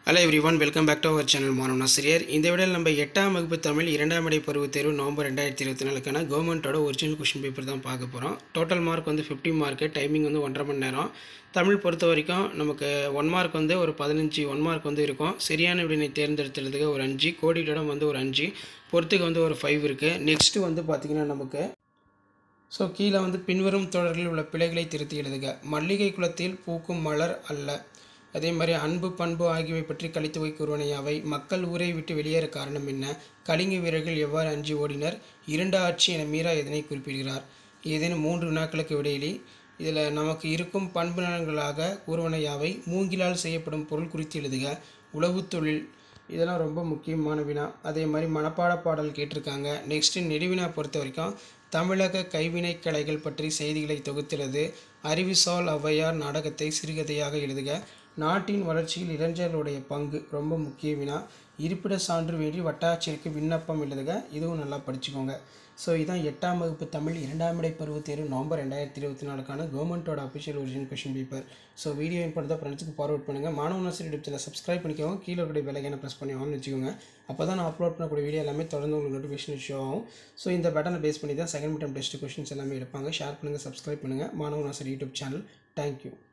hello everyone welcome back to our channel மாணவன் ஆசிரியர் இந்த விடையில் நம்ம எட்டாம் வகுப்பு தமிழ் இரண்டாம் இடை பருவத் தேர்வு நவம்பர் ரெண்டாயிரத்தி இருபத்தி நாலுக்கான கவர்மெண்ட்டோட ஒரிஜினல் கொஷின் பேப்பர் தான் பார்க்க போகிறோம் டோட்டல் மார்க் வந்து ஃபிஃப்டி மார்க்கு டைமிங் வந்து ஒன்றரை மணி நேரம் தமிழ் பொறுத்த வரைக்கும் நமக்கு ஒன் மார்க் வந்து ஒரு பதினஞ்சு ஒன் மார்க் வந்து இருக்கும் சரியான விடனை தேர்ந்தெடுத்துறதுக்கு ஒரு அஞ்சு கோடியிடம் வந்து ஒரு அஞ்சு பொறுத்துக்கு வந்து ஒரு ஃபைவ் இருக்குது நெக்ஸ்ட்டு வந்து பார்த்திங்கன்னா நமக்கு ஸோ கீழே வந்து பின்வரும் தொடரில் உள்ள பிழைகளை திருத்தி எழுதுக மல்லிகை குலத்தில் பூக்கும் மலர் அல்ல அதே மாதிரி அன்பு பண்பு ஆகியவை பற்றி கலித்துவை கூறுவனை அவை மக்கள் ஊரை விட்டு வெளியேற காரணம் என்ன கலிங்க வீரர்கள் எவ்வாறு அஞ்சி ஓடினர் இரண்டு ஆட்சி என மீரா இதனை குறிப்பிடுகிறார் ஏதேனும் மூன்று வினாக்களுக்கு விடையிலி இதில் நமக்கு இருக்கும் பண்பு நலன்களாக கூறுவன யாவை மூங்கிலால் செய்யப்படும் பொருள் குறித்து எழுதுக உழவுத் தொழில் இதெல்லாம் ரொம்ப முக்கியமான வினா அதே மாதிரி மனப்பாட பாடல் கேட்டிருக்காங்க நெக்ஸ்ட்டு நெடுவினா பொறுத்த வரைக்கும் தமிழக கைவினை கலைகள் பற்றி செய்திகளை தொகுத்துள்ளது அறிவுசால் ஔவையார் நாடகத்தை சிறுகதையாக எழுதுக நாட்டின் வளர்ச்சியில் இளைஞர்களுடைய பங்கு ரொம்ப முக்கிய வினா இருப்பிட சான்று வேண்டி வட்டாட்சியருக்கு விண்ணப்பம் எழுதுக இதுவும் நல்லா படிச்சுக்கோங்க ஸோ இதான் எட்டாம் வகுப்பு தமிழ் இரண்டாம் இடை பருவத் தேர்வு நவம்பர் ரெண்டாயிரத்தி இருபத்தி நாலுக்கான கவர்மெண்ட்டோட official original question paper so video input தான் ஃப்ரெண்ட்ஸுக்கு ஃபார்வர்ட் பண்ணுங்கள் மாணவ நர்சரி யூடியூப் சேனல் சப்ஸ்கிரைப் பண்ணிக்கோங்க கீழே இருக்கிற பெல்லைக்கான ப்ரெஸ் பண்ணி ஆன் வச்சுக்கோங்க அப்போ தான் நான் அப்லோட் பண்ணக்கூடிய வீடியோ எல்லாமே தொடர்ந்து உங்களுக்கு நோட்டிஃபிகேஷன் ஷோ ஆகும் ஸோ இந்த பட்டனை பேஸ் பண்ணி தான் செகண்ட் மிட்டம் டெஸ்ட் கொஷின்ஸ் எல்லாமே எடுப்பாங்க ஷேர் பண்ணுங்கள் சப்ஸ்கிரைப் பண்ணுங்கள் மாணவ நர்சரி யூடியூப் சேனல் தேங்க்யூ